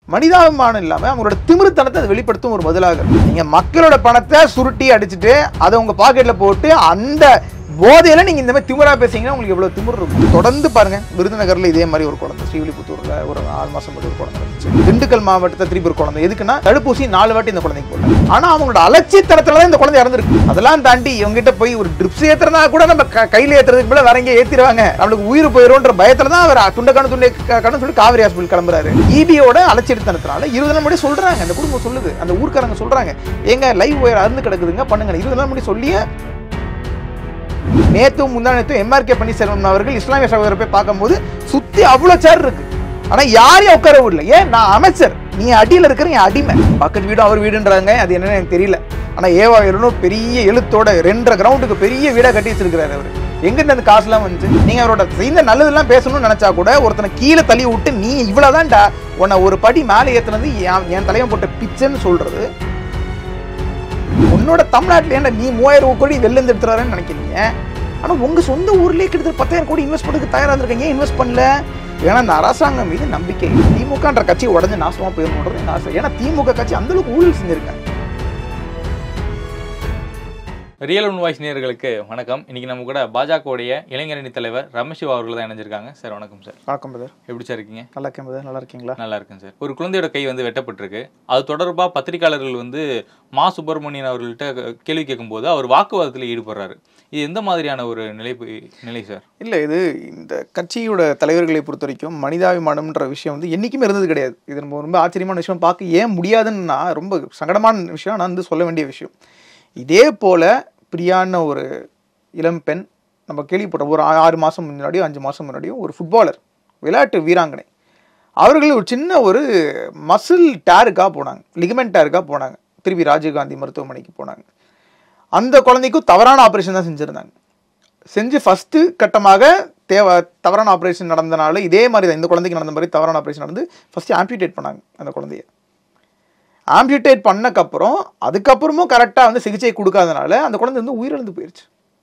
மனிதாபிமானம் இல்லாம அவங்களோட திமிருத்தனத்தை அது வெளிப்படுத்தும் ஒரு பதிலாக இருக்கு. நீங்க மக்களோட பணத்தை சுருட்டி அடிச்சுட்டு அதை உங்க பாக்கெட்ல போட்டு அந்த போதையில நீங்க இந்த மாதிரி திமிரா பேசுறீங்கன்னா உங்களுக்கு எவ்வளவு திமிர் இருக்கும் தொடர்ந்து பாருங்க விருதுநகர்ல இதே மாதிரி ஒரு குழந்தை ஸ்ரீவில்லிபுத்தூர்ல ஒரு ஆறு மாசம் முன்னாடி ஒரு குழந்தை இருந்துச்சு திண்டுக்கல் மாவட்டத்தை திருப்பி ஒரு குழந்தை எதுக்குன்னா தடுப்பூசி நாலு வாட்டி இந்த குழந்தைக்கு போட்டாங்க ஆனா அவங்களோட அலட்சியத்தனத்துல தான் இந்த குழந்தை இறந்துருக்கு அதெல்லாம் தாண்டி இவங்ககிட்ட போய் ஒரு ட்ரிப்ஸ் ஏத்துறதா கூட நம்ம க- கையில ஏத்துறதுக்கு மேல வேற எங்கேயும் ஏத்திடுவாங்க நம்மளுக்கு உயிர் போயிரும்ன்ற பயத்துல தான் அவர் துண்டக்கான துண்டை கடன் சொல்லி காவிரி ஹாஸ்பிட்டல் கிளம்புறாரு இபியோட அலட்சியத்தனத்தினால இருபது நாள் முன்னாடி சொல்றாங்க அந்த குடும்பம் சொல்லுது அந்த ஊர்க்காரங்க சொல்றாங்க ஏங்க லைவ் ஒயர் அருந்து கிடக்குதுங்க பண்ணுங்க இருபது நாள் முன்னாடி சொல்லியே நேத்தும் முந்தா நேத்தும் எம்ஆர்கே பன்னீர்செல்வம் அவர்கள் இஸ்லாமிய சகோதரரை போய் பார்க்கும்போது சுத்தி அவ்வளவு சேர் இருக்கு ஆனா யாரையும் உட்கார விடல ஏன் நான் அமைச்சர் நீ அடியில இருக்கிற என் அடிமை பக்கத்து வீடு அவர் வீடுன்றாங்க அது என்னன்னு எனக்கு தெரியல ஆனா ஏவா வேலுனும் பெரிய எழுத்தோட ரெண்டரை கிரவுண்டுக்கு பெரிய வீடா கட்டி வச்சிருக்கிறாரு அவர் எங்க இருந்து அந்த காசுலாம் வந்துச்சு நீங்க அவரோட செய்த நல்லதெல்லாம் பேசணும்னு நினைச்சா கூட ஒருத்தனை கீழே தள்ளி விட்டு நீ இவ்வளவுதான்டா உன்னை ஒரு படி மேலே ஏத்துனது என் என் தலைவன் போட்ட பிச்சைன்னு சொல்றது உன்னோட தமிழ்நாட்டுல ஏன்டா நீ மூவாயிரம் கோடி வெளில இருந்து எடுத்துறாருன்னு நினைக்கிறீங்க ஆனா உங்க சொந்த ஊர்லயே கிட்டத்தட்ட பத்தாயிரம் கோடி இன்வெஸ்ட் பண்ணதுக்கு தயாரா இருந்திருக்கீங்க ஏன் இன்வெஸ்ட் பண்ணல ஏன்னா இந்த அரசாங்கம் மீது நம்பிக்கை இல்லை. திமுகன்ற கட்சி உடஞ்சு நாசமா போயிடணுன்றது என் ஆசை ஏன்னா திமுக கட்சி அந்த அளவுக்கு ஊழல் செஞ்சிருக்காங்க ரியல் ஒன் வாய்ஸ் நேயர்களுக்கு வணக்கம் இன்னைக்கு நம்ம கூட பாஜகவுடைய இளைஞரணி தலைவர் ரமேஷ் சிவா அவர்கள் தான் இணைஞ்சிருக்காங்க சார் வணக்கம் சார் வணக்கம் பிரதர் எப்படி சார் இருக்கீங்க நல்லா இருக்கேன் brother. நல்லா இருக்கீங்களா நல்லா இருக்கேன் சார் ஒரு குழந்தையோட கை வந்து வெட்டப்பட்டிருக்கு அது தொடர்பாக பத்திரிகையாளர்கள் வந்து மா சுப்பிரமணியன் அவர்கள்ட்ட கேள்வி கேட்கும்போது அவர் வாக்குவாதத்தில் ஈடுபடுறாரு இது எந்த மாதிரியான ஒரு நிலை நிலை சார் இல்லை இது இந்த கட்சியோட தலைவர்களை பொறுத்த வரைக்கும் மனிதாபிமானம்ன்ற விஷயம் வந்து என்றைக்குமே இருந்தது கிடையாது இது நம்ம ரொம்ப ஆச்சரியமான விஷயம் பார்க்க ஏன் முடியாதுன்னா ரொம்ப சங்கடமான விஷயம் நான் வந்து சொல்ல வேண்டிய விஷயம் இதே போல பிரியான ஒரு இளம் பெண் நம்ம கேள்விப்பட்ட ஒரு ஆ- ஆறு மாதம் முன்னாடியோ அஞ்சு மாதம் முன்னாடியோ ஒரு ஃபுட்பாலர் விளையாட்டு வீராங்கனை அவர்கள் ஒரு சின்ன ஒரு மசில் டேருக்காக போனாங்க லிகமெண்ட் டேருக்காக போனாங்க திருப்பி ராஜீவ்காந்தி மருத்துவமனைக்கு போனாங்க அந்த குழந்தைக்கும் தவறான ஆப்ரேஷன் தான் செஞ்சுருந்தாங்க செஞ்சு ஃபஸ்ட்டு கட்டமாக தேவை தவறான ஆப்ரேஷன் நடந்தனால இதே மாதிரி தான் இந்த குழந்தைக்கு நடந்த மாதிரி தவறான ஆப்ரேஷன் நடந்து ஃபஸ்ட்டு ஆம்பியூட்டேட் பண்ணாங்க அந்த குழந்தைய ஆம்பியூட்டேட் பண்ணக்கப்புறம் அதுக்கப்புறமும் கரெக்டாக வந்து சிகிச்சை கொடுக்காதனால அந்த குழந்தை வந்து உயிரிழந்து போயிடுச்சு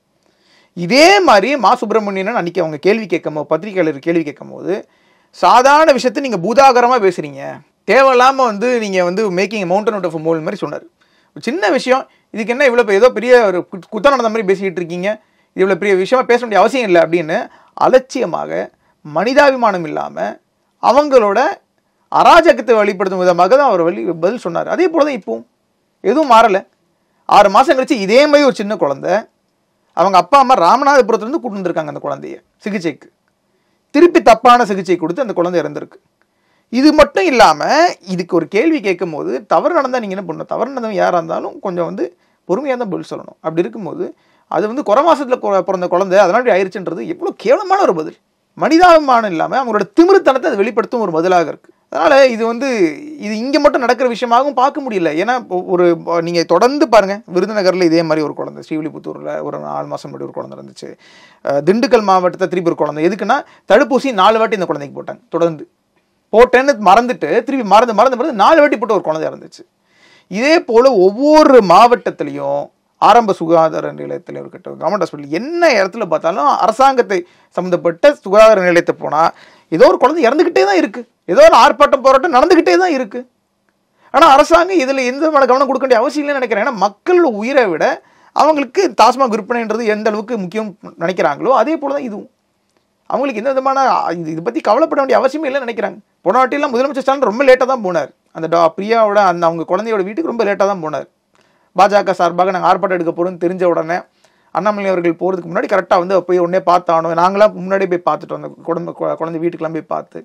இதே மாதிரி மா சுப்பிரமணியன் அன்னைக்கு அவங்க கேள்வி கேட்கும் போது பத்திரிகையாளர் கேள்வி கேட்கும் போது சாதாரண விஷயத்தை நீங்கள் பூதாகரமாக பேசுகிறீங்க தேவையில்லாமல் வந்து நீங்கள் வந்து making mountain out of mole மாதிரி சொன்னார் ஒரு சின்ன விஷயம் இதுக்கு என்ன இவ்வளோ ஏதோ பெரிய ஒரு குத்- குத்தம் நடந்த மாதிரி பேசிக்கிட்டு இருக்கீங்க இது இவ்வளோ பெரிய விஷயமா பேச வேண்டிய அவசியம் இல்லை அப்படின்னு அலட்சியமாக மனிதாபிமானம் இல்லாமல் அவங்களோட அராஜகத்தை வெளிப்படுத்தும் விதமாக தான் அவர் வெளி பதில் சொன்னார் அதே போல தான் இப்போவும் எதுவும் மாறலை ஆறு மாதம் கழிச்சு இதே மாதிரி ஒரு சின்ன குழந்தை அவங்க அப்பா அம்மா ராமநாதபுரத்துலேருந்து கூட்டு வந்திருக்காங்க அந்த குழந்தைய சிகிச்சைக்கு திருப்பி தப்பான சிகிச்சை கொடுத்து அந்த குழந்தை இறந்திருக்கு இது மட்டும் இல்லாமல் இதுக்கு ஒரு கேள்வி கேட்கும்போது தவறு நடந்தால் நீங்கள் என்ன பண்ணணும் தவறு நடந்தவங்க யாராக இருந்தாலும் கொஞ்சம் வந்து பொறுமையாக தான் பதில் சொல்லணும் அப்படி இருக்கும்போது அது வந்து குறை மாசத்துல கு- பிறந்த குழந்தை அதனால இப்படி ஆயிடுச்சுன்றது எவ்வளோ கேவலமான ஒரு பதில் மனிதாபிமானம் இல்லாமல் அவங்களோட திமிருத்தனத்தை அது வெளிப்படுத்தும் ஒரு பதிலாக இருக்கு அதனால இது வந்து இது இங்கே மட்டும் நடக்கிற விஷயமாகவும் பார்க்க முடியல ஏன்னா இப்போ ஒரு நீங்கள் தொடர்ந்து பாருங்க விருதுநகரில் இதே மாதிரி ஒரு குழந்தை ஸ்ரீவில்லிபுத்தூரில் ஒரு நாலு மாதம் முன்னாடி ஒரு குழந்தை இருந்துச்சு அஹ் திண்டுக்கல் மாவட்டத்தை திருப்பி ஒரு குழந்தை எதுக்குன்னா தடுப்பூசி நாலு வாட்டி இந்த குழந்தைக்கு போட்டாங்க தொடர்ந்து போட்டேன்னு மறந்துட்டு திருப்பி மறந்து மறந்து மறந்து நாலு வாட்டி போட்டு ஒரு குழந்தை இருந்துச்சு இதே போல் ஒவ்வொரு மாவட்டத்திலையும் ஆரம்ப சுகாதார நிலையத்தில் இருக்கட்டும் கவர்மெண்ட் ஹாஸ்பிட்டல் என்ன இடத்துல பார்த்தாலும் அரசாங்கத்தை சம்மந்தப்பட்ட சுகாதார நிலையத்தை போனால் ஏதோ ஒரு குழந்தை இறந்துக்கிட்டே தான் இருக்குது ஏதோ ஒரு ஆர்ப்பாட்டம் போராட்டம் நடந்துக்கிட்டே தான் இருக்குது ஆனால் அரசாங்கம் இதில் எந்த விதமான கவனம் கொடுக்க வேண்டிய அவசியம் இல்லைன்னு நினைக்கிறேன் ஏன்னா மக்களோட உயிரை விட அவங்களுக்கு டாஸ்மாக் விற்பனைன்றது எந்த அளவுக்கு முக்கியம் நினைக்கிறாங்களோ அதே போல தான் இதுவும் அவங்களுக்கு எந்த விதமான இது இதை பற்றி கவலைப்பட வேண்டிய அவசியமே இல்லைன்னு நினைக்கிறாங்க போன வாட்டிலாம் முதலமைச்சர் ஸ்டாலின் ரொம்ப லேட்டாக தான் போனார் அந்த டா பிரியாவோட அந்த அவங்க குழந்தையோட வீட்டுக்கு ரொம்ப லேட்டாக தான் போனார் பாஜக சார்பாக நாங்கள் ஆர்ப்பாட்டம் எடுக்க போகிறோம்னு தெரிஞ்ச உடனே அண்ணாமலை அவர்கள் போகிறதுக்கு முன்னாடி கரெக்டாக வந்து போய் உடனே பார்த்தானோ நாங்களாம் முன்னாடியே போய் பார்த்துட்டோம் அந்த குடும்ப கு- குழந்தை வீட்டுக்கெல்லாம் போய் பார்த்து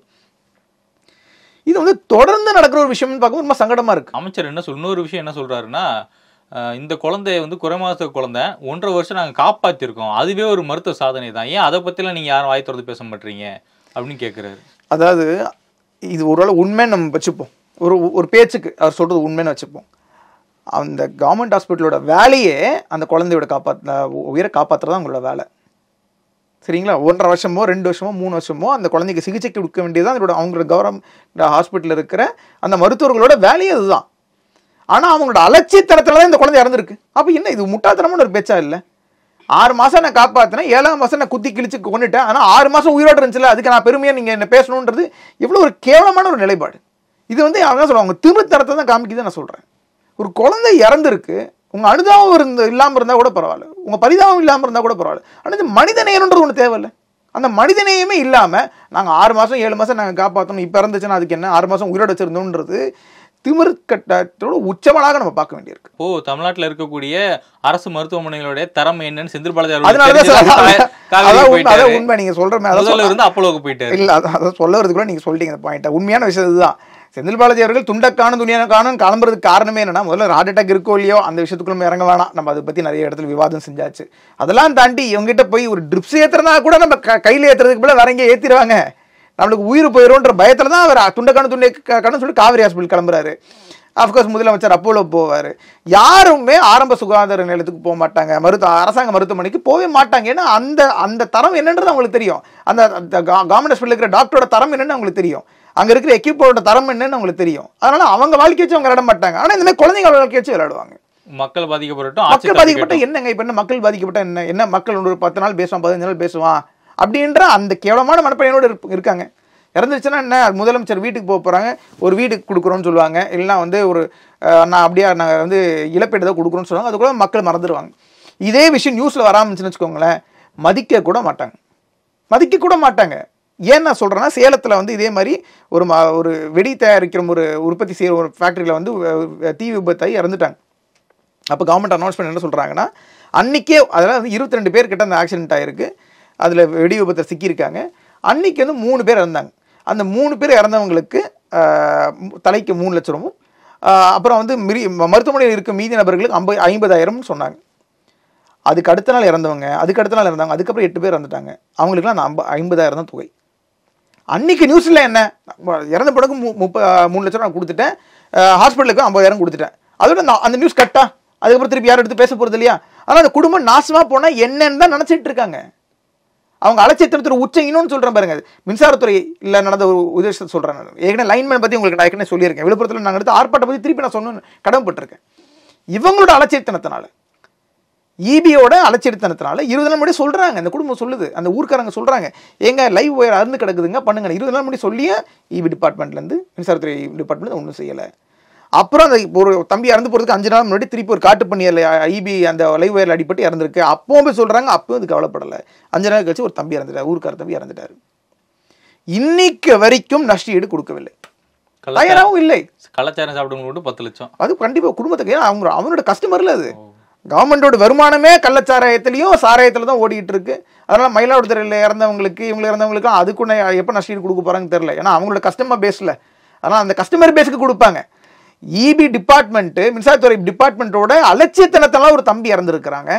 இது வந்து தொடர்ந்து நடக்கிற ஒரு விஷயம்னு பார்க்கும்போது ரொம்ப சங்கடமாக இருக்குது அமைச்சர் என்ன சொல் இன்னொரு விஷயம் என்ன சொல்றாருன்னா அஹ், இந்த குழந்தைய வந்து குறை மாத குழந்தை ஒன்றரை வருஷம் நாங்கள் காப்பாற்றிருக்கோம் அதுவே ஒரு மருத்துவ சாதனை தான் ஏன் அதை பற்றிலாம் நீங்கள் யாரும் வாய் திறந்து பேச மாட்டீங்க அப்படின்னு கேட்குறாரு அதாவது இது ஒருவேளை உண்மைன்னு நம்ம வச்சுப்போம் ஒரு ஒரு பேச்சுக்கு அவர் சொல்கிறது உண்மைன்னு வச்சுப்போம் அந்த கவர்மெண்ட் ஹாஸ்பிட்டலோட வேலையே அந்த குழந்தையோட காப்பாற்ற உயிரை காப்பாற்றுறது தான் அவங்களோட வேலை சரிங்களா ஒன்றரை வருஷமோ ரெண்டு வருஷமோ மூணு வருஷமோ அந்த குழந்தைக்கு சிகிச்சை கொடுக்க வேண்டியது அவங்களோட அவங்களோட கவர்மெண்ட் ஹாஸ்பிட்டலில் இருக்கிற அந்த மருத்துவர்களோட வேலையே அதுதான் ஆனால் அவங்களோட அலட்சியத்தனத்தில் தான் இந்த குழந்தை இறந்துருக்கு அப்போ என்ன இது முட்டாள்தனமான ஒரு பேச்சா இல்லை ஆறு மாதம் நான் காப்பாற்றினேன் ஏழாம் மாதம் நான் குத்தி கிழிச்சு கொண்டுட்டேன் ஆனால் ஆறு மாதம் உயிரோடு இருந்துச்சுல அதுக்கு நான் பெருமையாக நீங்கள் என்ன பேசணுன்றது எவ்வளோ ஒரு கேவலமான ஒரு நிலைப்பாடு இது வந்து அவங்க சொல்லுவாங்க அவங்க திமிர்த்தனத்தை தான் காமிக்குது நான் சொல்கிறேன் ஒரு குழந்தை இறந்துருக்கு உங்கள் அனுதாபம் இருந்து இல்லாமல் இருந்தால் கூட பரவாயில்ல உங்கள் பரிதாபம் இல்லாமல் இருந்தால் கூட பரவாயில்ல ஆனால் இந்த மனித நேயம்ன்றது ஒன்று தேவையில்ல அந்த மனித நேயமே இல்லாமல் நாங்கள் ஆறு மாதம் ஏழு மாதம் நாங்கள் காப்பாற்றணும் இப்போ இறந்துச்சுன்னா அதுக்கு என்ன ஆறு மாதம் உயிரோட வச்சிருந்தோன்றது திமிர்கட்டத்தோட உச்சமலாக நம்ம பார்க்க வேண்டியிருக்கு ஓ தமிழ்நாட்டுல இருக்கக்கூடிய அரசு மருத்துவமனைகளுடைய தரம் என்னன்னு செந்தில் பாலாஜி அதனால அவர்கள் தான் தெரிஞ்சுதான் சார் காவேரி அதான் உண்மை போயிட்டாரு. அதான் உண்மை நீங்கள் சொல்கிற மாதிரி அதான் முதல்ல இருந்து அப்போலோக்கு போயிட்டாரு இல்ல அதான் அதை சொல்ல வரதுக்குள்ள நீங்க சொல்லிட்டீங்க அந்த பாயிண்ட்டை உண்மையான விஷயம் இதுதான் செந்தில் பாலாஜி அவர்கள் துண்டக்கான துணியான கிளம்புறதுக்கு காரணமே என்னன்னா முதல்ல ஹார்ட் அட்டாக் இருக்கோ இல்லையோ அந்த விஷயத்துக்குள்ள நம்ம இறங்க வேணாம் நம்ம அதை பத்தி நிறைய இடத்துல விவாதம் செஞ்சாச்சு அதெல்லாம் தாண்டி இவங்ககிட்ட போய் ஒரு ட்ரிப்ஸ் ஏத்துறதா கூட நம்ம க- கையில ஏத்துறதுக்கு போல வேற எங்கேயும் ஏத்திடுவாங்க நம்மளுக்கு உயிர் போயிடும்ன்ற பயத்துல தான் அவர் துண்டக்கான துண்டை கடன் சொல்லி காவிரி ஹாஸ்பிட்டல் கிளம்புறாரு அஃப்கோர்ஸ் முதலமைச்சர் அப்போலோ போவார் யாருமே ஆரம்ப சுகாதார நிலையத்துக்கு போக மாட்டாங்க மருத்துவ அரசாங்க மருத்துவமனைக்கு போகவே மாட்டாங்க ஏன்னா அந்த அந்த தரம் என்னன்றது அவங்களுக்கு தெரியும் அந்த கவர்மெண்ட் ஹாஸ்பிட்டல் இருக்கிற டாக்டரோட தரம் என்னன்னு அவங்களுக்கு தெரியும் அங்கே இருக்கிற எக்யூப்போட தரம் என்னன்னு அவங்களுக்கு தெரியும் அதனால அவங்க வாழ்க்கை வச்சு அவங்க விளையாட மாட்டாங்க ஆனால் இந்த மாதிரி குழந்தைங்க வாழ்க்கை வச்சு விளையாடுவாங்க மக்கள் பாதிக்கப்படட்டும் ஆட்சி மக்கள் பாதிக்கப்பட்ட என்னங்க இப்போ என்ன மக்கள் பாதிக்கப்பட்ட என்ன என்ன மக்கள் ஒரு பத்து நாள் பேசுவான் பதினஞ்சு நாள் பேசுவான் அப்படின்ற அந்த கேவலமான மனப்பையனோடு இருப்- இருக்காங்க இறந்துருச்சுன்னா என்ன முதலமைச்சர் வீட்டுக்கு போக போகிறாங்க ஒரு வீட்டுக்கு கொடுக்குறோன்னு சொல்லுவாங்க இல்லைனா வந்து ஒரு அஹ், நான் அப்படியே நாங்கள் வந்து இழப்பீடு தான் கொடுக்குறோன்னு சொல்லுவாங்க அதுக்குள்ள மக்கள் மறந்துடுவாங்க இதே விஷயம் நியூஸில் வராமச்சுன்னு வச்சுக்கோங்களேன் மதிக்க கூட மாட்டாங்க மதிக்க கூட மாட்டாங்க ஏன் நான் சொல்கிறேன்னா சேலத்தில் வந்து இதே மாதிரி ஒரு ம ஒரு வெடி தயாரிக்கிற ஒரு உற்பத்தி செய்கிற ஒரு ஃபேக்ட்ரியில் வந்து அஹ், தீ விபத்தாகி இறந்துட்டாங்க அப்போ கவர்மெண்ட் அனௌன்ஸ்மெண்ட் என்ன சொல்கிறாங்கன்னா அன்றைக்கே அதாவது இருபத்தி ரெண்டு பேர் கிட்ட அந்த ஆக்சிடென்ட் ஆயிருக்கு அதில் வெடி விபத்தில் சிக்கியிருக்காங்க அன்னைக்கு வந்து மூணு பேர் இறந்தாங்க அந்த மூணு பேர் இறந்தவங்களுக்கு ஆஹ், தலைக்கு மூணு லட்ச ரூபாயும் ஆஹ், அப்புறம் வந்து மிரி மருத்துவமனையில் இருக்க மீதி நபர்களுக்கு ஐம்பது ஐம்பதாயிரம்னு சொன்னாங்க அதுக்கு அடுத்த நாள் இறந்தவங்க அதுக்கு அடுத்த நாள் இறந்தாங்க அதுக்கப்புறம் எட்டு பேர் இறந்துட்டாங்க அவங்களுக்குலாம் அந்த ஐம்ப ஐம்பதாயிரம் தான் தொகை அன்னைக்கு நியூஸில் என்ன இறந்த பிறகு மு முப்ப மூணு லட்சம் நான் கொடுத்துட்டேன் ஹாஸ்பிட்டலுக்கு ஐம்பதாயிரம் கொடுத்துட்டேன் அதோட நான் அந்த நியூஸ் கட்டா அதுக்கப்புறம் திருப்பி யாரும் எடுத்து பேச போகிறது இல்லையா ஆனால் அந்த குடும்பம் நாசமாக போனால் என்னன்னு தான் நினச்சிட்டு இருக்காங்க அவங்க அலட்சியத்தினத்தோட உச்சம் இன்னொன்று சொல்கிறேன் பாருங்க மின்சாரத்துறை இல்லை நடந்த ஒரு உதேசத்தை சொல்கிறேன் நான் ஏற்கனவே லைன்மேன் பற்றி உங்களுக்கு நான் ஏற்கனவே சொல்லியிருக்கேன் விழுப்புரத்தில் நாங்கள் எடுத்து ஆர்ப்பாட்டம் பற்றி திருப்பி நான் சொன்ன கடமைப்பட்டிருக்கேன் இவங்களோட அலட்சியத்தனத்தினால ஈபியோட அலட்சியத்தனத்தினால இருபது நாள் முன்னாடி சொல்றாங்க அந்த குடும்பம் சொல்லுது அந்த ஊர்க்காரங்க சொல்றாங்க ஏங்க லைவ் ஒயர் அறுந்து கிடக்குதுங்க பண்ணுங்க இருபது நாள் முன்னாடி சொல்லியே இபி டிபார்ட்மெண்ட்லேருந்து மின்சாரத்துறை டிபார்ட்மெண்ட் ஒன்றும் செய்யலை அப்புறம் அந்த ஒரு தம்பி இறந்து போகிறதுக்கு அஞ்சு நாள் முன்னாடி திருப்பி ஒரு காட்டு பண்ணியல ஐபி அந்த லைவ் ஒயரில் அடிபட்டு இறந்துருக்கு அப்பவும் போய் சொல்றாங்க அப்பவும் அது கவலைப்படலை அஞ்சு நாள் கழிச்சு ஒரு தம்பி இறந்துட்டார் ஊர்க்கார தம்பி இறந்துட்டாரு இன்னைக்கு வரைக்கும் நஷ்டஈடு கொடுக்கவில்லை கலாச்சாரம் தயாராகவும் இல்லை கலாச்சாரம் சாப்பிடுங்க மட்டும் பத்து லட்சம் அது கண்டிப்பாக குடும்பத்துக்கு ஏன்னா அவங்க அவனோட கஸ்டமர்ல அது கவர்மெண்டோட வருமானமே கள்ளச்சாராயத்திலையும் சாராயத்தில் தான் ஓடிட்டு இருக்கு அதனால மயிலாடுதுறையில் இறந்தவங்களுக்கு இவங்க இறந்தவங்களுக்கு அதுக்குள்ள எப்போ நஷ்டீடு கொடுக்க போறாங்கன்னு தெரியல ஏன்னா அவங்களோட கஸ்டமர் பேஸில் அதனால் அந்த கஸ்டமர் பேஸுக்கு கொடுப்பாங்க இபி டிபார்ட்மெண்ட்டு மின்சாரத்துறை டிபார்ட்மெண்ட்டோட அலட்சியத்தனத்தெல்லாம் ஒரு தம்பி இறந்துருக்கிறாங்க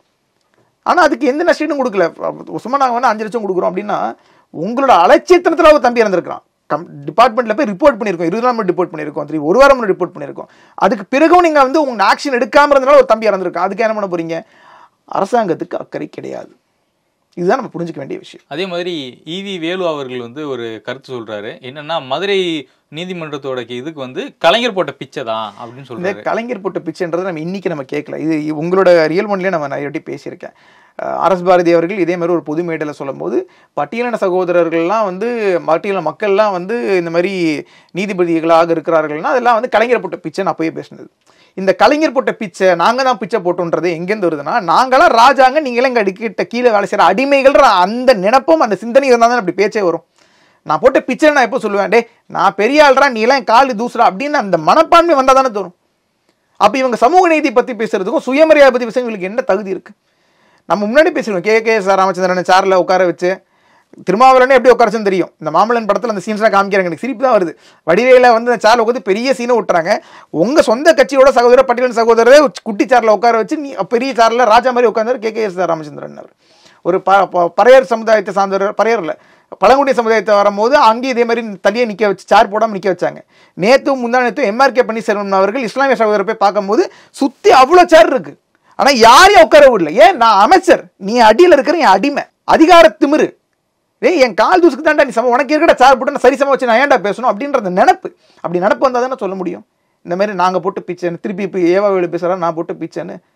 ஆனால் அதுக்கு எந்த நஷ்டீடும் கொடுக்கல சும்மா நாங்கள் வந்து அஞ்சு லட்சம் கொடுக்குறோம் அப்படின்னா உங்களோட அலட்சியத்தனத்தில் ஒரு தம்பி இறந்துருக்கான் கம் டிபார்ட்மெண்ட்டில் போய் ரிப்போர்ட் பண்ணியிருக்கோம் இருபது நாள் முன்னாடி ரிப்போர்ட் பண்ணியிருக்கோம் திரும்பி ஒரு வாரம் முன்னாடி ரிப்போர்ட் பண்ணியிருக்கோம் அதுக்கு பிறகும் நீங்கள் வந்து உங்கள் ஆக்ஷன் எடுக்காமல் இருந்தனால ஒரு தம்பி இறந்துருக்கான் அதுக்கு என்ன பண்ண போறீங்க அரசாங்கத்துக்கு அக்கறை கிடையாது இதுதான் நம்ம புரிஞ்சுக்க வேண்டிய விஷயம் அதே மாதிரி இவி வேலு அவர்கள் வந்து ஒரு கருத்து சொல்றாரு என்னன்னா மதுரை நீதிமன்றத்தோட இதுக்கு வந்து கலைஞர் போட்ட பிச்சை தான் அப்படின்னு இந்த சொல்றாரு கலைஞர் போட்ட பிச்சைன்றதை நம்ம இன்னைக்கு நம்ம கேட்கல இது உங்களோட ரியல் ஒன்லேயே நம்ம நிறைய வாட்டி பேசியிருக்கேன் அஹ் அரஸ் பாரதி அவர்கள் இதே மாதிரி ஒரு பொது மேடையில் சொல்லும்போது பட்டியலின சகோதரர்கள்லாம் வந்து பட்டியலின மக்கள்லாம் வந்து இந்த மாதிரி நீதிபதிகளாக இருக்கிறார்கள்னா அதெல்லாம் வந்து கலைஞர் போட்ட பிச்சை நான் அப்பயே பேசினது இந்த கலைஞர் போட்ட பிச்சை நாங்கள் தான் பிச்சை போட்டோன்றது எங்கேருந்து வருதுன்னா நாங்களாம் ராஜாங்க நீங்களாம் எங்கள் அடிக்கிட்ட கீழே வேலை செய்கிற அடிமைகள்ன்ற அந்த நினப்பும் அந்த சிந்தனை இருந்தால் தான் அப்படி பேச்சே வரும் நான் போட்ட பிச்சை நான் எப்போ சொல்லுவேன் டே நான் பெரிய ஆள்றா நீ எல்லாம் என் காலு தூசுறா அப்படின்னு அந்த மனப்பான்மை வந்தால் தானே தோணும் அப்போ இவங்க சமூக நீதி பற்றி பேசுறதுக்கும் சுயமரியாதை பற்றி பேசுறதுக்கு என்ன தகுதி இருக்கு நம்ம முன்னாடி பேசிடுவோம் கே கே சார் ராமச்சந்திரன் சாரில் உட்கார வச்சு திருமாவளவனே எப்படி உட்காரச்சுன்னு தெரியும் இந்த மாமல்லன் படத்தில் அந்த சீன்ஸ்லாம் காமிக்கிறாங்க எனக்கு சிரிப்பு தான் வருது வடிவேல வந்து அந்த சாரில் உட்காந்து பெரிய சீனை விட்டுறாங்க உங்கள் சொந்த கட்சியோட சகோதரர் பட்டியலன் சகோதரரே குட்டி சாரில் உட்கார வச்சு நீ பெரிய சாரில் ராஜா மாதிரி உட்காந்தாரு கே கே எஸ் ராமச்சந்திரன் ஒரு ப ப- பறையர் சமுதாயத்தை சார்ந்தவர் பறையரில் பழங்குடி சமுதாயத்தை வரும்போது அங்கேயும் இதே மாதிரி தனியாக நிற்க வச்சு சேர் போடாமல் நிற்க வச்சாங்க நேற்றும் முந்தா நேற்றும் எம்ஆர்கே பன்னீர்செல்வம் அவர்கள் இஸ்லாமிய சகோதரர் போய் பார்க்கும்போது சுற்றி அவ்வளோ சேர் இருக்கு ஆனால் யாரையும் உட்கார விடல ஏன் நான் அமைச்சர் நீ அடியில் இருக்கிற என் அடிமை அதிகார திமிரு டேய் என் கால் தூசுக்கு தான்டா நீ சம உனக்கு இருக்கிற சார் போட்டு நான் சரிசமா வச்சு நான் ஏன்டா பேசணும் அப்படின்ற அந்த நினப்பு அப்படி நினப்பு வந்தால் தானே சொல்ல முடியும் இந்த மாதிரி நாங்கள் போட்டு பிச்சைன்னு திருப்பி இப்போ ஏவா வேலு பேசுகிறா நான் போட்டு பிச்சைன்னு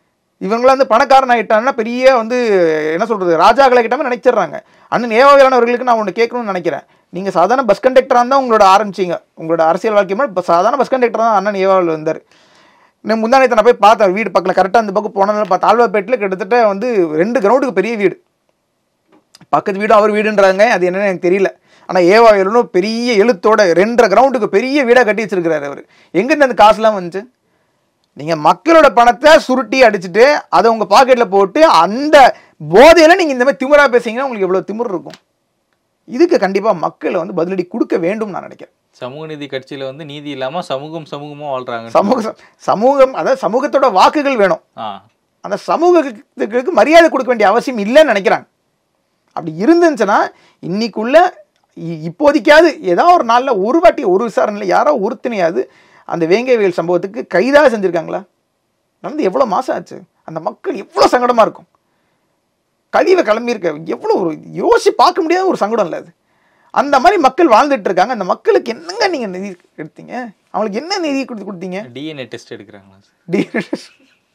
இவங்களாம் வந்து பணக்காரன் ஆகிட்டாங்கன்னா பெரிய வந்து என்ன சொல்கிறது ராஜாக்களை கிட்டாமல் நினைச்சிடுறாங்க அண்ணன் ஏவாவிலானவர்களுக்கு நான் ஒன்று கேட்கணும்னு நினைக்கிறேன் நீங்கள் சாதாரண பஸ் கண்டக்டராக இருந்தால் உங்களோட ஆரம்பிச்சிங்க உங்களோட அரசியல் வாழ்க்கை மாதிரி இப்ப சாதாரண பஸ் கண்டக்டர் தான் அண்ணன் ஏவாவில் வந்தார் நான் முந்தானத்தை நான் போய் பார்த்தேன் வீடு பக்கத்தில் கரெக்டாக அந்த பக்கம் போனதில் பார்த்து ஆழ்வார்பேட்டில் கிட்டத்தட்ட வந்து ரெண்டு கிரவுண்டுக்கு பெரிய வீடு பக்கத்து வீடும் அவர் வீடுன்றாங்க அது என்னன்னு எனக்கு தெரியல ஆனால் ஏவாயிலும் பெரிய எழுத்தோட ரெண்டரை கிரவுண்டுக்கு பெரிய வீடாக கட்டி வச்சிருக்கிறாரு அவர் எங்கிருந்து அந்த காசுலாம் வந்துச்சு நீங்கள் மக்களோட பணத்தை சுருட்டி அடிச்சுட்டு அதை உங்கள் பாக்கெட்டில் போட்டு அந்த போதையில் நீங்கள் இந்த மாதிரி திமிரா பேசுனீங்கன்னா உங்களுக்கு எவ்வளோ திமிர் இருக்கும் இதுக்கு கண்டிப்பாக மக்கள் வந்து பதிலடி கொடுக்க வேண்டும் நான் நினைக்கிறேன் சமூக நீதி கட்சியில வந்து நீதி இல்லாம சமூகம் சமூகமா வாழ்றாங்க சமூக சமூகம் அதாவது சமூகத்தோட வாக்குகள் வேணும் ஆ அந்த சமூகத்துக்கு மரியாதை கொடுக்க வேண்டிய அவசியம் இல்லைன்னு நினைக்கிறாங்க அப்படி இருந்துச்சுன்னா இன்னைக்குள்ள இ- இப்போதைக்காவது ஏதோ ஒரு நாளில் ஒரு வாட்டி ஒரு விசாரணையில் யாரோ ஒருத்தனையாவது அந்த வேங்கைவேல் சம்பவத்துக்கு கைதாக செஞ்சுருக்காங்களா நடந்து எவ்வளோ மாதம் ஆச்சு அந்த மக்கள் எவ்வளோ சங்கடமாக இருக்கும் கழிவை கிளம்பியிருக்க எவ்வளோ ஒரு யோசிச்சு பார்க்க முடியாத ஒரு சங்கடம் இல்லை அது அந்த மாதிரி மக்கள் வாழ்ந்துட்டு இருக்காங்க அந்த மக்களுக்கு என்னங்க நீங்கள் நிதி எடுத்தீங்க அவங்களுக்கு என்ன நிதி கொடுத்து கொடுத்தீங்க டிஎன்ஏ டெஸ்ட் எடுக்கிறாங்களா சார் டி-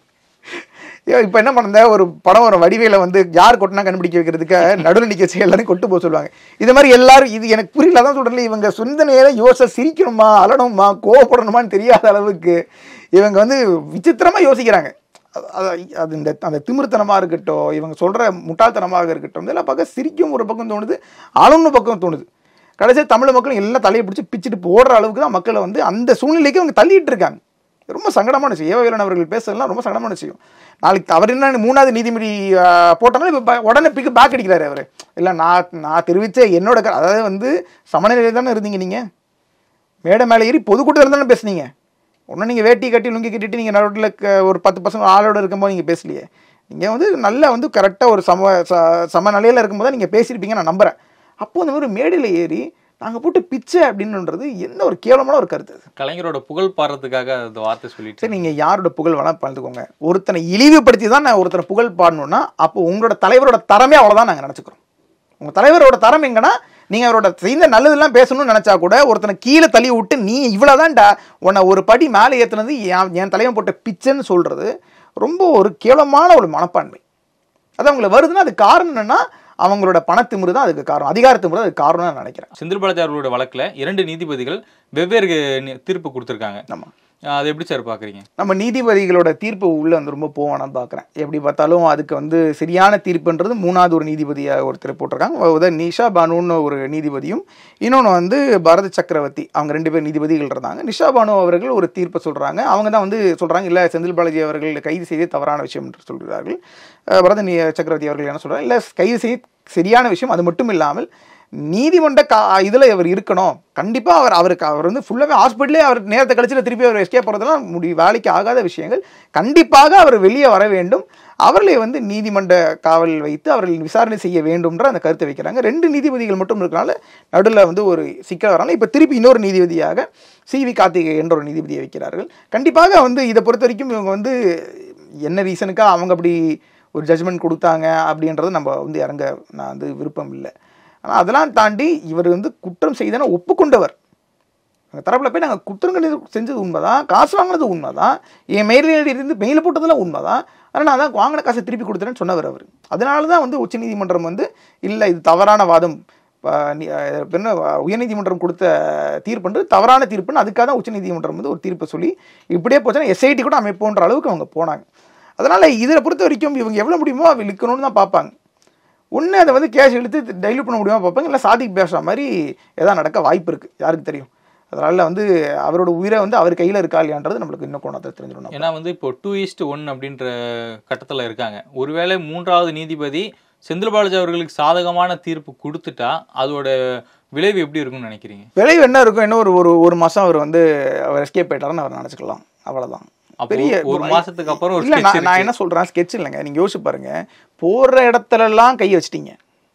ஐயோ இப்போ என்ன பண்ண ஒரு படம் ஒரு வடிவேல வந்து யார் கொட்டினா கண்டுபிடிக்க வைக்கிறதுக்கு நடுவில் நிற்க வச்சு எல்லாரும் கொட்டு போக சொல்லுவாங்க இது மாதிரி எல்லாரும் இது எனக்கு புரியல தான் சொல்கிறேன் இவங்க சொந்த நேரம் யோச சிரிக்கணுமா அலணுமா கோவப்படணுமான்னு தெரியாத அளவுக்கு இவங்க வந்து விசித்திரமா யோசிக்கிறாங்க அது- அது- அது இந்த அந்த திமிர்த்தனமாக இருக்கட்டும் இவங்க சொல்கிற முட்டாள்தனமாக இருக்கட்டும் இதெல்லாம் பார்க்க சிரிக்கும் ஒரு பக்கம் தோணுது அலணும் பக்கம் தோணுது கடைசியாக தமிழ் மக்களும் எல்லாம் தலையை பிடிச்சி பிச்சுட்டு போடுற அளவுக்கு தான் மக்களை வந்து அந்த சூழ்நிலைக்கு அவங்க தள்ளிட்டு இருக்காங்க ரொம்ப சங்கடமான விஷயம் ஏவவேலன் அவர்கள் பேசுறதுலாம் ரொம்ப சங்கடமான விஷயம் நாளைக்கு அவர் என்ன மூணாவது நீதிமொழி போட்டனால இப்போ உடனே பிக்கு பேக் அடிக்கிறாரு அவர் இல்லை நான் நான் தெரிவித்த என்னோட க- அதாவது வந்து சமநிலையில் தானே இருந்தீங்க நீங்கள் மேடை மேலே ஏறி பொதுக்கூட்டத்தில் தானே பேசுனீங்க ஒன்றும் நீங்கள் வேட்டி கட்டி லுங்கி கட்டிட்டு நீங்கள் நடுவில் ஒரு பத்து பசங்க ஆளோட இருக்கும்போது நீங்கள் பேசலையே நீங்கள் வந்து நல்லா வந்து கரெக்டாக ஒரு சம ச- சமநிலையில் இருக்கும்போது நீங்கள் பேசியிருப்பீங்க நான் நம்புகிறேன் அப்போ இந்த மாதிரி மேடையில் ஏறி நாங்கள் போட்டு பிச்சை அப்படின்னுன்றது என்ன ஒரு கேவலமான ஒரு கருத்து அது கலைஞரோட புகழ் பாடுறதுக்காக அந்த வார்த்தை சொல்லிட்டு சரி நீங்கள் யாரோட புகழ் வேணால் பார்த்துக்கோங்க ஒருத்தனை இழிவுபடுத்தி தான் நான் ஒருத்தனை புகழ் பாடணும்னா அப்போ உங்களோட தலைவரோட தரமே அவ்வளோதான் நாங்கள் நினச்சிக்கிறோம் உங்கள் தலைவரோட தரம் எங்கன்னா நீங்கள் அவரோட செய்த நல்லதெல்லாம் பேசணும்னு நினச்சா கூட ஒருத்தனை கீழே தள்ளி விட்டு நீ இவ்வளோதான்டா உன்னை ஒரு படி மேலே ஏற்றுனது என் என் தலைவன் போட்ட பிச்சைன்னு சொல்கிறது ரொம்ப ஒரு கேவலமான ஒரு மனப்பான்மை அது அவங்களை வருதுன்னா அது காரணம் என்னன்னா அவங்களோட பணத்திமுறு தான் அதுக்கு காரணம் அதிகாரத்திமுறு தான் அதுக்கு காரணம்னு நான் நினைக்கிறேன் செந்தில் பாலாஜி அவர்களோட வழக்குல இரண்டு நீதிபதிகள் வெவ்வேறு நி- தீர்ப்பு கொடுத்துருக்காங்க ஆமாம் அது எப்படி சார் பாக்குறீங்க நம்ம நீதிபதிகளோட தீர்ப்பு உள்ள வந்து ரொம்ப போவானான்னு பார்க்குறேன் எப்படி பார்த்தாலும் அதுக்கு வந்து சரியான தீர்ப்புன்றது மூணாவது ஒரு நீதிபதியாக ஒருத்தர் போட்டிருக்காங்க உத நிஷா பானுன்னு ஒரு நீதிபதியும் இன்னொன்று வந்து பரத சக்கரவர்த்தி அவங்க ரெண்டு பேர் நீதிபதிகள் இருந்தாங்க நிஷா பானு அவர்கள் ஒரு தீர்ப்பை சொல்கிறாங்க அவங்க தான் வந்து சொல்கிறாங்க இல்லை செந்தில் பாலாஜி அவர்கள் கைது செய்தே தவறான விஷயம் என்று சொல்கிறார்கள் அஹ் பரத நி- சக்கரவர்த்தி அவர்கள் என்ன சொல்கிறாங்க இல்லை கைது செய்ய சரியான விஷயம் அது மட்டும் இல்லாமல் நீதிமன்ற கா இதில் அவர் இருக்கணும் கண்டிப்பாக அவர் அவருக்கு அவர் வந்து ஃபுல்லாகவே ஹாஸ்பிட்டலே அவர் நேரத்தை கழிச்சு திருப்பி அவர் எஸ்கேப் போகிறதெல்லாம் முடி வேலைக்கு ஆகாத விஷயங்கள் கண்டிப்பாக அவர் வெளியே வர வேண்டும் அவர்களை வந்து நீதிமன்ற காவல் வைத்து அவர்கள் விசாரணை செய்ய வேண்டும்ன்ற அந்த கருத்தை வைக்கிறாங்க ரெண்டு நீதிபதிகள் மட்டும் இருக்கனால நடுவில் வந்து ஒரு சிக்கல் வரனால இப்போ திருப்பி இன்னொரு நீதிபதியாக சி வி கார்த்திகை என்ற ஒரு நீதிபதியை வைக்கிறார்கள் கண்டிப்பாக வந்து இதை பொறுத்த வரைக்கும் இவங்க வந்து என்ன ரீசனுக்காக அவங்க அப்படி ஒரு ஜட்ஜ்மெண்ட் கொடுத்தாங்க அப்படின்றது நம்ம வந்து இறங்க நான் வந்து விருப்பம் இல்லை ஆனால் அதெல்லாம் தாண்டி இவர் வந்து குற்றம் செய்தன ஒப்புக்கொண்டவர் எங்கள் தரப்பில் போய் நாங்கள் குற்றங்கள் செஞ்சது உண்மைதான் காசு வாங்கினது உண்மைதான் என் மெயிலில் இருந்து மெயில் போட்டதெல்லாம் உண்மைதான் ஆனால் நான் தான் வாங்கின காசை திருப்பி கொடுத்துறேன்னு சொன்னவர் அவர் அதனால தான் வந்து உச்சநீதிமன்றம் வந்து இல்லை இது தவறான வாதம் ப- நீ- அஹ் என்ன உயர்நீதிமன்றம் கொடுத்த தீர்ப்புன்றது தவறான தீர்ப்புன்னு அதுக்காக தான் உச்சநீதிமன்றம் வந்து ஒரு தீர்ப்பை சொல்லி இப்படியே போச்சுன்னா எஸ்ஐடி கூட அமைப்போன்ற அளவுக்கு அவங்க போனாங்க அதனால் இதில் பொறுத்த வரைக்கும் இவங்க எவ்வளோ முடியுமோ அவ இழுக்கணும்னு தான் பார்ப்பாங்க ஒன்று அதை வந்து கேஷ் இழுத்து டைல்யூட் பண்ண முடியுமா பார்ப்பாங்க இல்லை சாதிக் பேசுகிற மாதிரி எதாவது நடக்க வாய்ப்பு இருக்குது யாருக்கு தெரியும் அதனால் வந்து அவரோட உயிரை வந்து அவர் கையில் இருக்கா இல்லையான்றது நம்மளுக்கு இன்னும் கோணத்தை தெரிஞ்சிடணும் ஏன்னா வந்து இப்போ டூ ஈஸ்ட் ஒன் அப்படின்ற கட்டத்துல இருக்காங்க ஒருவேளை மூன்றாவது நீதிபதி செந்தில் பாலாஜி அவர்களுக்கு சாதகமான தீர்ப்பு கொடுத்துட்டா அதோட விளைவு எப்படி இருக்கும்னு நினைக்கிறீங்க விளைவு என்ன இருக்கும் இன்னும் ஒரு ஒரு ஒரு மாதம் அவர் வந்து அவர் எஸ்கேப் ஆயிட்டாருன்னு அவர் நினச்சிக்கலாம் அவ்வளோதான் அப்போ பெரிய ஒரு மாசத்துக்கு அப்புறம் ஒரு இல்லை sketch நான் நான் இருக்கு. என்ன சொல்கிறேன் ஸ்கெட்ச் இல்லைங்க நீங்கள் யோசிச்சு பாருங்க போடுற இடத்துலலாம் கை வச்சிட்டீங்க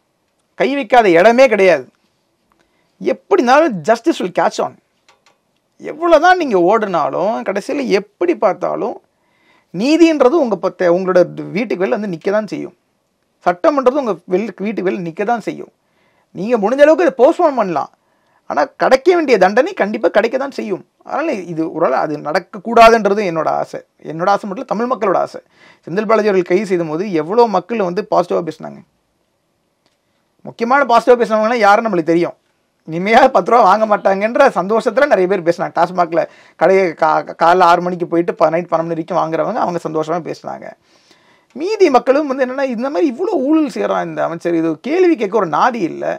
கை வைக்காத இடமே கிடையாது எப்படினாலும் ஜஸ்டிஸ் வில் கேட்ச் ஆன் எவ்வளோதான் நீங்கள் ஓடினாலும் கடைசியில் எப்படி பார்த்தாலும் நீதின்றது உங்கள் பத்த உங்களோட வீட்டுக்கு வெளில வந்து நிற்க தான் செய்யும் சட்டம்ன்றது உங்கள் வெளி வீட்டுக்கு வெளில நிற்க தான் செய்யும் நீங்கள் முடிஞ்ச அளவுக்கு அதை போஸ்ட்போன் பண்ணலாம் ஆனால் கிடைக்க வேண்டிய தண்டனை கண்டிப்பாக கிடைக்க தான் செய்யும் அதனால் இது ஒரு அது நடக்கக்கூடாதுன்றது என்னோட ஆசை என்னோட ஆசை மட்டும் இல்ல, தமிழ் மக்களோட ஆசை செந்தில் பாலாஜி அவர்கள் கைது செய்த போது எவ்வளோ மக்கள் வந்து பாசிட்டிவாக பேசினாங்க முக்கியமான பாசிட்டிவாக பேசினவங்களாம் யாருன்னு நம்மளுக்கு தெரியும் இனிமையாக பத்து ரூபா வாங்க மாட்டாங்கன்ற சந்தோஷத்தில் நிறைய பேர் பேசினாங்க டாஸ்மாகில் கடையை கா காலைல ஆறு மணிக்கு போயிட்டு ப நைட் பன்னெண்டு மணி வரைக்கும் வாங்குறவங்க அவங்க சந்தோஷமாக பேசினாங்க மீதி மக்களும் வந்து என்னென்னா இந்த மாதிரி இவ்வளோ ஊழல் செய்கிறான் இந்த அமைச்சர் இது கேள்வி கேட்க ஒரு நாதி இல்லை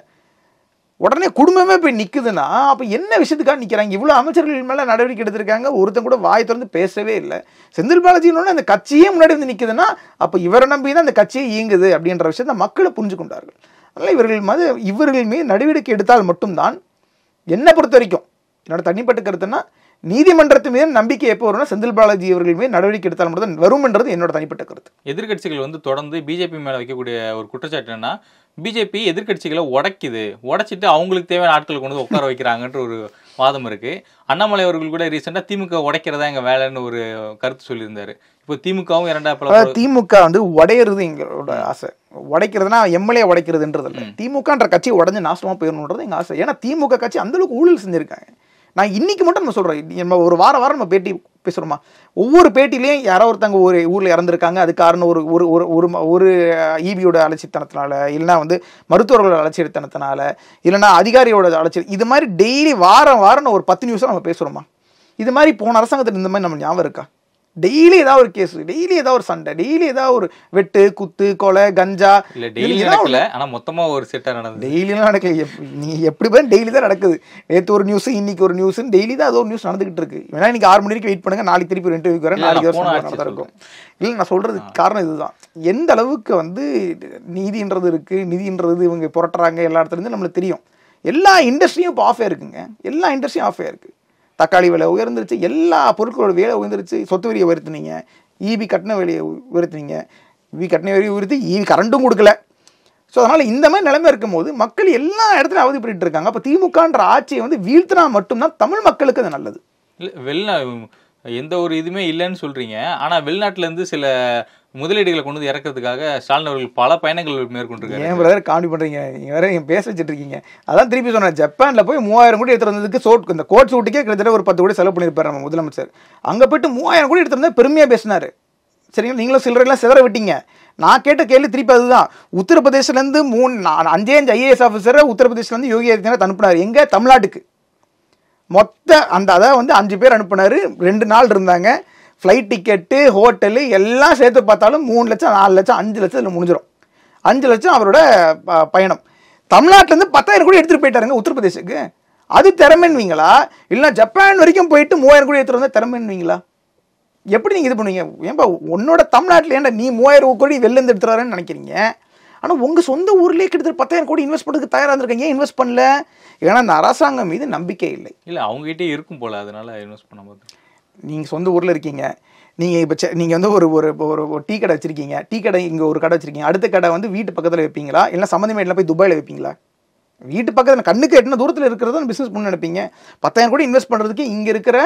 உடனே குடும்பமே போய் நிக்குதுன்னா அப்போ என்ன விஷயத்துக்காக நிற்கிறாங்க இவ்வளோ அமைச்சர்கள் மேலே நடவடிக்கை எடுத்திருக்காங்க ஒருத்தன் கூட வாய் திறந்து பேசவே இல்லை செந்தில் பாலாஜின்னு அந்த கட்சியே முன்னாடி வந்து நிற்குதுன்னா அப்போ இவரை நம்பி தான் அந்த கட்சியே இயங்குது அப்படின்ற விஷயத்தை மக்களை புரிஞ்சு கொண்டார்கள் அதனால் இவர்கள் மது இவர்கள் மீது நடவடிக்கை எடுத்தால் மட்டும்தான் என்னை பொறுத்த வரைக்கும் என்னோட தனிப்பட்ட கருத்துன்னா நீதிமன்றத்து மீது நம்பிக்கை எப்போ வரும்னா செந்தில் பாலாஜி அவர்கள் மீது நடவடிக்கை எடுத்தால் மட்டும் வரும்ன்றது என்னோட தனிப்பட்ட கருத்து எதிர்க்கட்சிகள் வந்து தொடர்ந்து பிஜேபி மேல வைக்கக்கூடிய ஒரு குற்றச்சாட்டு என்னன்னா பிஜேபி எதிர்க்கட்சிகளை உடைக்குது உடைச்சிட்டு அவங்களுக்கு தேவையான ஆட்களை கொண்டு வந்து உட்கார வைக்கிறாங்கன்ற ஒரு வாதம் இருக்கு அண்ணாமலை அவர்கள் கூட ரீசெண்டா திமுக உடைக்கிறதா எங்க வேலைன்னு ஒரு கருத்து சொல்லியிருந்தாரு இப்போ திமுகவும் இரண்டா பல அதாவது திமுக வந்து உடையிறது எங்களோட ஆசை உடைக்கிறதுனா எம்எல்ஏ உடைக்கிறதுன்றது இல்லை திமுகன்ற கட்சி உடஞ்சு நாசமா போயிடணுன்றது எங்க ஆசை ஏன்னா திமுக கட்சி அந்த அளவுக்கு ஊழல் செஞ்சிருக்காங்க நான் இன்னைக்கு மட்டும் நம்ம சொல்றேன் நம்ம ஒரு வாரம் வாரம் நம்ம பேட்டி பேசுறோமா ஒவ்வொரு பேட்டிலையும் யாரோ ஒருத்தங்க ஒரு ஊர்ல இறந்துருக்காங்க அது காரணம் ஒரு ஒரு ஒரு ஒரு ம- ஒரு ஈபியோட அலட்சித்தனத்தினால இல்லைன்னா வந்து மருத்துவர்களோட அலட்சியத்தனத்தினால இல்லைன்னா அதிகாரியோட அலட்சியம் இது மாதிரி டெய்லி வாரம் வாரம் ஒரு பத்து நிமிஷம் நம்ம பேசுறோமா இது மாதிரி போன அரசாங்கத்தில் இந்த மாதிரி நம்ம ஞாபகம் இருக்கா டெய்லி ஏதாவது ஒரு கேஸ் டெய்லி ஏதாவது ஒரு சண்டை டெய்லி ஏதாவது ஒரு வெட்டு குத்து கொலை கஞ்சா இல்ல டெய்லி நடக்கல ஆனா மொத்தமா ஒரு செட்டா நடந்தது டெய்லிலாம் நடக்கல எப் நீ எப்படி போய் டெய்லி தான் நடக்குது நேற்று ஒரு நியூஸ் இன்னைக்கு ஒரு நியூஸ் டெய்லி தான் அது ஒரு நியூஸ் நடந்துகிட்டு இருக்கு வேணா இன்னைக்கு ஆறு மணி வரைக்கும் வெயிட் பண்ணுங்க நாளைக்கு திருப்பி ஒரு இன்டர்வியூ வரேன் இல்ல, நாளைக்கு நான் ஒரு போன சம்பவம் ஆட்சி நடந்தா இருக்கும் இல்லை நான் சொல்றது காரணம் இதுதான் எந்த அளவுக்கு வந்து நீதின்றது இருக்கு நிதின்றது இவங்க புரட்டுறாங்க எல்லா இடத்துல இருந்து நம்மளுக்கு தெரியும் எல்லா இண்டஸ்ட்ரியும் இப்போ ஆஃபே இருக்குங்க எல்லா இண்டஸ்ட்ரியும் ஆஃபே இருக்கு தக்காளி விலை உயர்ந்துருச்சு எல்லா பொருட்களோட விலை உயர்ந்துருச்சு சொத்து வரியை உயர்த்துனீங்க ஈபி கட்டண விலையை உ- உயர்த்துனீங்க ஈபி கட்டண வரியை உயர்த்தி ஈபி கரண்ட்டும் கொடுக்கல ஸோ அதனால் இந்த மாதிரி நிலைமை இருக்கும்போது மக்கள் எல்லா இடத்துலையும் அவதிப்பட்டு இருக்காங்க அப்போ திமுகன்ற ஆட்சியை வந்து வீழ்த்தினா மட்டும்தான் தமிழ் மக்களுக்கு அது நல்லது இல்ல வெளிநா எந்த ஒரு இதுவுமே இல்லைன்னு சொல்றீங்க ஆனா வெளிநாட்டுல இருந்து சில முதலீடுகளை கொண்டு வந்து இறக்கிறதுக்காக ஸ்டாலின் அவர்கள் பல பயணங்கள் மேற்கொண்டிருக்காரு ஏன் பிரதர் காமெடி பண்றீங்க நீங்க வேற என் பேச வச்சுட்டு இருக்கீங்க அதான் திருப்பி சொன்னேன் ஜப்பான்ல போய் மூவாயிரம் கோடி எடுத்து வந்ததுக்கு சோட் இந்த கோட் சூட்டுக்கே கிட்டத்தட்ட ஒரு பத்து கோடி செலவு பண்ணியிருப்பாரு நம்ம முதலமைச்சர் அங்க போயிட்டு மூவாயிரம் கோடி எடுத்து வந்தா பெருமையா பேசினாரு சரிங்களா நீங்களும் சில்லறையெல்லாம் சிதற விட்டீங்க நான் கேட்ட கேள்வி திருப்பி அதுதான் உத்தரப்பிரதேசிலேருந்து மூணு நான் அஞ்சே அஞ்சு ஐஏஎஸ் ஆஃபீஸரை உத்தரப்பிரதேசிலேருந்து யோகி ஆதித்யநாத் அனுப்புனார் எங்க தமிழ்நாட்டுக்கு மொத்த அந்த அதாவது வந்து அஞ்சு பேர் அனுப்புனாரு ரெண்டு நாள் இருந்தாங்க ஃப்ளைட் டிக்கெட்டு ஹோட்டலு எல்லாம் சேர்த்து பார்த்தாலும் மூணு லட்சம் நாலு லட்சம் அஞ்சு லட்சம் இதில் முடிஞ்சிடும் அஞ்சு லட்சம் அவரோட ப- பயணம் தமிழ்நாட்டிலேருந்து பத்தாயிரம் கோடி எடுத்துகிட்டு போயிட்டாருங்க உத்தரப்பிரதேசுக்கு அது திறமைன்வீங்களா இல்லைன்னா ஜப்பான் வரைக்கும் போயிட்டு மூவாயிரம் கோடி எடுத்துகிட்டு வந்தால் திறமைன்வீங்களா எப்படி நீங்கள் இது பண்ணுவீங்க ஏன்பா உன்னோட தமிழ்நாட்டில் ஏன்டா நீ மூவாயிரம் கோடி வெளிலேருந்து எடுத்துட்டு வரேன்னு நினைக்கிறீங்க ஆனால் உங்கள் சொந்த ஊர்லேயே கிட்டத்தட்ட பத்தாயிரம் கோடி இன்வெஸ்ட் பண்ணுறதுக்கு தயாராக இருந்திருக்கீங்க ஏன் இன்வெஸ்ட் பண்ணல ஏன்னா அந்த அரசாங்கம் மீது நம்பிக்கை இல்லை இல்ல அவங்ககிட்டயே இருக்கும் போல அதனால இன்வெஸ்ட் பண்ண போது நீங்கள் சொந்த ஊரில் இருக்கீங்க நீங்கள் இப்போ நீங்கள் வந்து ஒரு ஒரு ஒரு ஒரு டீ கடை வச்சுருக்கீங்க டீ கடை இங்கே ஒரு கடை வச்சுருக்கீங்க அடுத்த கடை வந்து வீட்டு பக்கத்தில் வைப்பீங்களா இல்லை சம்மந்தமேட்டில் போய் துபாயில் வைப்பீங்களா வீட்டு பக்கத்தில் கண்ணுக்கு எட்டின தூரத்தில் இருக்கிறது பிஸ்னஸ் பண்ண நினைப்பீங்க பத்தாயிரம் கோடி இன்வெஸ்ட் பண்ணுறதுக்கு இங்கே இருக்கிற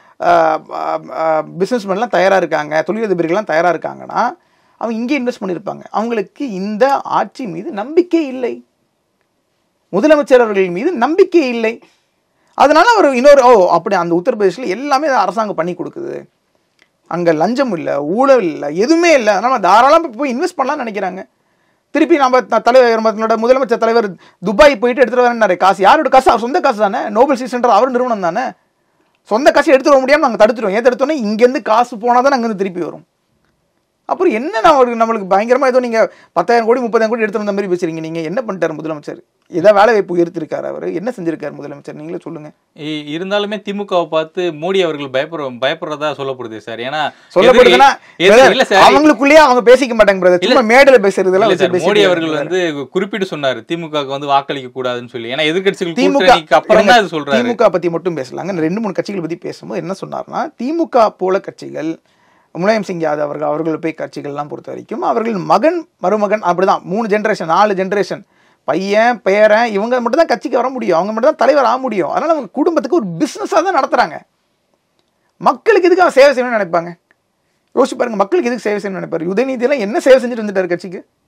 பிஸ்னஸ்மேன்லாம் தயாராக இருக்காங்க தொழிலதிபர்கள்லாம் தயாராக இருக்காங்கன்னா அவங்க இங்கே இன்வெஸ்ட் பண்ணியிருப்பாங்க அவங்களுக்கு இந்த ஆட்சி மீது நம்பிக்கை இல்லை முதலமைச்சர் அவர்கள் மீது நம்பிக்கை இல்லை அதனால அவர் இன்னொரு ஓ அப்படி அந்த உத்தரப்பிரதேசில் எல்லாமே அரசாங்கம் பண்ணி கொடுக்குது அங்கே லஞ்சம் இல்லை ஊழல் இல்லை எதுவுமே இல்லை அதனால் தாராளமாக போய் இன்வெஸ்ட் பண்ணலாம்னு நினைக்கிறாங்க திருப்பி நம்ம த- தலைவர் நம்மளோட முதலமைச்சர் தலைவர் துபாய் போயிட்டு எடுத்துகிட்டு வரேன்னாரு காசு யாரோட காசு அவர் சொந்த காசு தானே நோபல் சீசன்டர் அவர் நிறுவனம் தானே சொந்த காசு எடுத்துட்டு வர முடியாமல் நாங்கள் தடுத்துருவோம் ஏன் தடுத்தோன்னே இங்கேருந்து காசு போனால் தான் அங்கேருந்து திருப்பி வரும் அப்புறம் என்ன நம்மளுக்கு நம்மளுக்கு பயங்கரமாக ஏதோ நீங்கள் பத்தாயிரம் கோடி முப்பதாயிரம் கோடி எடுத்து வந்த மாதிரி பேசுறீங்க நீங்கள் என்ன பண்ணிட்டாரு முதலமைச்சர் ஏதோ வேலை வாய்ப்பு உயர்த்திருக்காரு அவர் என்ன செஞ்சிருக்காரு முதலமைச்சர் நீங்களே சொல்லுங்கள் இ- இருந்தாலுமே திமுகவை பார்த்து மோடி அவர்கள் பயப்படுற பயப்படுறதா சொல்லப்படுது சார் ஏன்னா சொல்லப்படுதுன்னா எதிரி- எதிரி- இல்ல சார் அவங்களுக்குள்ளேயே அவங்க பேசிக்க மாட்டாங்க பிரதர் சும்மா மேடையில பேசுறதெல்லாம் இல்ல சார் வச்சு மோடி பேசிட்டு அவர்கள் இருக்காங்க. வந்து குறிப்பிட்டு சொன்னாரு திமுகவுக்கு வந்து வாக்களிக்க கூடாதுன்னு சொல்லி ஏன்னா எதிர்க்கட்சிகள் திமுக கூட்டணிக்கு அப்புறம் தான் இது சொல்றாரு திமுக பத்தி மட்டும் பேசலாங்க இந்த ரெண்டு மூணு கட்சிகள் பத்தி பேசும்போது என்ன சொன்னார்னா திமுக போல கட்சிகள் முலாயம் சிங் யாதவ் அவர்கள் அவர்கள் போய் கட்சிகள்லாம் பொறுத்த வரைக்கும் அவர்கள் மகன் மருமகன் அப்படிதான் மூணு ஜென்ரேஷன் நாலு ஜென்ரேஷன் பையன் பேரன் இவங்க மட்டும் தான் கட்சிக்கு வர முடியும் அவங்க மட்டும் தான் தலைவர் ஆக முடியும் அதனால அவங்க குடும்பத்துக்கு ஒரு பிசினஸாக தான் நடத்துறாங்க மக்களுக்கு எதுக்கு அவன் சேவை செய்யணும்னு நினைப்பாங்க யோசிச்சு பாருங்க மக்களுக்கு எதுக்கு சேவை செய்யணும்னு நினைப்பாரு உதயநிதியெல்லாம் என்ன சேவை செஞ்சுட்டு வந்துட்டாரு கட்சிக்கு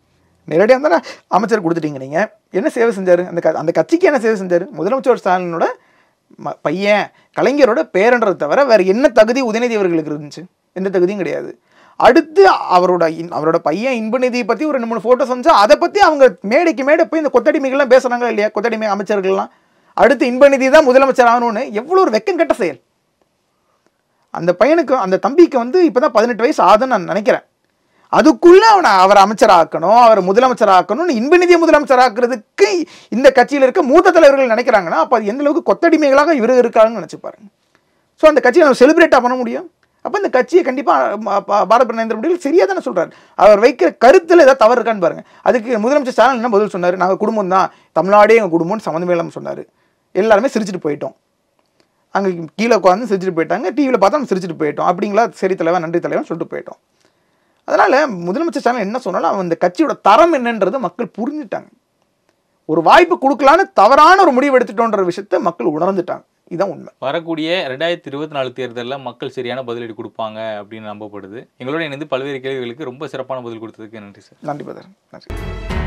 நேரடியாக இருந்தாலும் அமைச்சர் கொடுத்துட்டீங்க நீங்கள் என்ன சேவை செஞ்சார் அந்த க- அந்த கட்சிக்கு என்ன சேவை செஞ்சார் முதலமைச்சர் ஸ்டாலினோட ம- பையன் கலைஞரோட பேரன்றதை தவிர வேறு என்ன தகுதி உதயநிதி அவர்களுக்கு இருந்துச்சு எந்த தகுதியும் கிடையாது அடுத்து அவரோட இன்- அவரோட பையன் இன்பநிதியை பற்றி ஒரு ரெண்டு மூணு ஃபோட்டோஸ் வந்து அதை பற்றி அவங்க மேடைக்கு மேடை போய் இந்த கொத்தடிமைகள்லாம் பேசுகிறாங்க இல்லையா கொத்தடிமை அமைச்சர்கள்லாம் அடுத்து இன்பநிதி தான் முதலமைச்சர் ஆகணும்னு எவ்வளோ ஒரு வெக்கம் கெட்ட செயல் அந்த பையனுக்கு அந்த தம்பிக்கு வந்து இப்பதான் பதினெட்டு வயசு ஆகுதுன்னு நான் நினைக்கிறேன் அதுக்குள்ள அவனை அவர் அமைச்சராக்கணும் அவர் முதலமைச்சராக்கணும்னு இன்பநிதியை முதலமைச்சராக்குறதுக்கு இந்த கட்சியில் இருக்க மூத்த தலைவர்கள் நினைக்கிறாங்கன்னா அப்போ அது எந்த அளவுக்கு கொத்தடிமைகளாக இவரு இருக்காங்கன்னு நினைச்சு பாருங்க ஸோ அந்த கட்சியை நம்ம செலிப்ரேட்டாக பண்ண முடியும் அப்போ இந்த கட்சியை கண்டிப்பாக பாரத நரேந்திர மோடி சரியாக தானே சொல்றாரு அவர் வைக்கிற கருத்தில் ஏதாவது தவறு இருக்கான்னு பாருங்க அதுக்கு முதலமைச்சர் ஸ்டாலின் என்ன பதில் சொன்னார் நாங்கள் குடும்பம் தான் தமிழ்நாடே எங்கள் குடும்பம்னு சம்மந்தமே இல்லாமல் சொன்னார் எல்லாருமே சிரிச்சிட்டு போயிட்டோம் அங்கே கீழே உட்காந்து சிரிச்சிட்டு போயிட்டாங்க டிவியில் பார்த்தா நம்ம சிரிச்சிட்டு போயிட்டோம் அப்படிங்களா சரி தலைவன் நன்றி தலைவன் சொல்லிட்டு போயிட்டோம் அதனால முதலமைச்சர் ஸ்டாலின் என்ன சொன்னாலும் அவன் இந்த கட்சியோட தரம் என்னன்றதை மக்கள் புரிஞ்சுட்டாங்க ஒரு வாய்ப்பு கொடுக்கலான்னு தவறான ஒரு முடிவு எடுத்துட்டோன்ற விஷயத்தை மக்கள் உணர்ந்துட்டாங்க இதுதான் உண்மை வரக்கூடிய ரெண்டாயிரத்தி இருபத்தி நாலு தேர்தலில் மக்கள் சரியான பதிலடி கொடுப்பாங்க அப்படின்னு நம்பப்படுது எங்களோட இணைந்து பல்வேறு கேள்விகளுக்கு ரொம்ப சிறப்பான பதில் கொடுத்ததுக்கு நன்றி சார் நன்றி பதர் நன்றி